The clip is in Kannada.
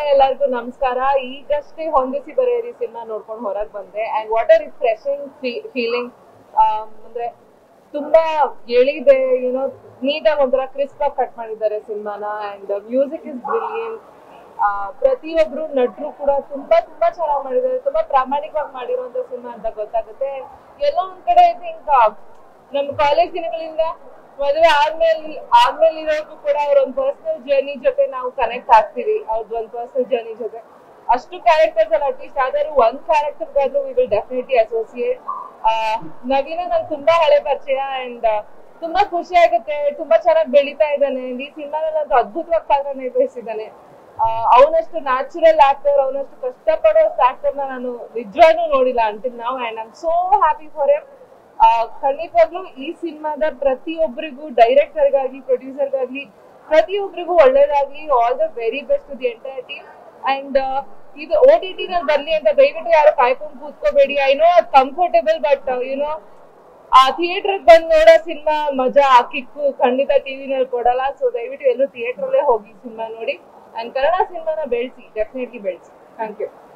ಎಲ್ಲರಿಗೂ ನಮಸ್ಕಾರ ಈಗಷ್ಟೇ ಹೊಂದಿಸಿ ಬರೆಯಿರಿ ಸಿನಿಮಾ ನೋಡ್ಕೊಂಡು ಹೊರಗೆ ಬಂದೆ and what are refreshing feeling ಅಂದ್ರೆ ತುಂಬಾ ಎಳಿದೆ ಯುನೋ ನೀಟಾಗಿ ಒಂಥರ ಕ್ರಿಸ್ಪ್ ಆಗಿ ಕಟ್ ಮಾಡಿದ್ದಾರೆ ಸಿನಿಮಾನ ಅಂಡ್ ಮ್ಯೂಸಿಕ್ ಇಸ್ ಬ್ರಿಲಿಯಂಟ್ ಪ್ರತಿಯೊಬ್ರು ನಟರು ಕೂಡ ತುಂಬಾ ತುಂಬಾ ಚೆನ್ನಾಗಿ ಮಾಡಿದ್ದಾರೆ ತುಂಬಾ ಪ್ರಾಮಾಣಿಕವಾಗಿ ಮಾಡಿರುವಂತ ಸಿನಿಮಾ ಅಂತ ಗೊತ್ತಾಗುತ್ತೆ ಎಲ್ಲೋ ಒಂದ್ ಕಡೆ ಐ ಥಿಂಕ್ ನಮ್ಮ ಕಾಲೇಜ್ ದಿನಗಳಿಂದ ಮದುವೆ ಆದ್ಮೇಲೆ ಆದ್ಮೇಲೆ ಇರೋರ್ಗೂ ಕೂಡ ಅವ್ರ ಒಂದು ಪರ್ಸನಲ್ ಜರ್ನಿ ಜೊತೆ ನಾವು ಕನೆಕ್ಟ್ ಆಗ್ತೀವಿ ಅವ್ರದ್ದು ಒಂದು ಪರ್ಸನಲ್ ಜರ್ನಿ ಜೊತೆ ಅಷ್ಟು ಕ್ಯಾರೆಕ್ಟರ್ಸ್ ಅಲ್ಲಿ ಅಟ್ಲೀಸ್ಟ್ ಯಾವ್ದಾದ್ರು ಒಂದ್ ಕ್ಯಾರೆಕ್ಟರ್ಗಾದ್ರೂ ವಿ ವಿಲ್ ಡೆಫಿನೆಟ್ಲಿ ಅಸೋಸಿಯೇಟ್ ನವೀನ ನಂಗೆ ತುಂಬಾ ಹಳೆ ಪರಿಚಯ ಅಂಡ್ ತುಂಬಾ ಖುಷಿ ಆಗುತ್ತೆ ತುಂಬಾ ಚೆನ್ನಾಗಿ ಬೆಳೀತಾ ಇದ್ದಾನೆ ಈ ಸಿನಿಮಾದಲ್ಲಿ ಅಂತೂ ಅದ್ಭುತವಾಗಿ ಪಾತ್ರ ನಿರ್ವಹಿಸಿದ್ದಾನೆ ಅವನಷ್ಟು ನ್ಯಾಚುರಲ್ ಆಕ್ಟರ್ ಅವನಷ್ಟು ಕಷ್ಟಪಡೋಷ್ಟು ಆಕ್ಟರ್ನ ನಾನು ನಿಜವಾಗ್ಲೂ ನೋಡಿಲ್ಲ ಅಂಟಿಲ್ ನಾವು and I'm so happy for them ಖಂಡಿತವಾಗ್ಲೂ ಈ ಸಿನಿಮಾದ ಪ್ರತಿಯೊಬ್ಬರಿಗೂ ಡೈರೆಕ್ಟರ್ಗಾಗ್ಲಿ ಪ್ರೊಡ್ಯೂಸರ್ಗಾಗ್ಲಿ ಪ್ರತಿಯೊಬ್ಬರಿಗೂ ಒಳ್ಳೇದಾಗ್ಲಿ all the very best the entire team and ಇದು ಓ ಟಿ ಟಿ ನಲ್ಲಿ ಬರ್ಲಿ ಅಂತ ದಯವಿಟ್ಟು ಯಾರು ಕಾಯ್ಕೊಂಡು ಕೂತ್ಕೋಬೇಡಿ ಐ ನೋ ಅದು ಕಂಫರ್ಟೇಬಲ್ ಬಟ್ ಯುನೋ ಆ ಥಿಯೇಟರ್ ಬಂದು ನೋಡೋ ಸಿನಿಮಾ ಮಜಾ ಆ ಕಿಕ್ಕು ಖಂಡಿತ ಟಿವಿನಲ್ಲಿ ಕೊಡಲ್ಲ ಸೊ ದಯವಿಟ್ಟು ಎಲ್ಲರೂ ಥಿಯೇಟರ್ ಅಲ್ಲೇ ಹೋಗಿ ಸಿನಿಮಾ ನೋಡಿ ಅಂಡ್ ಕನ್ನಡ ಸಿನಿಮಾನ ಬೆಳೆಸಿ ಡೆಫಿನೆಟ್ಲಿ ಬೆಳೆಸಿ ಥ್ಯಾಂಕ್ ಯು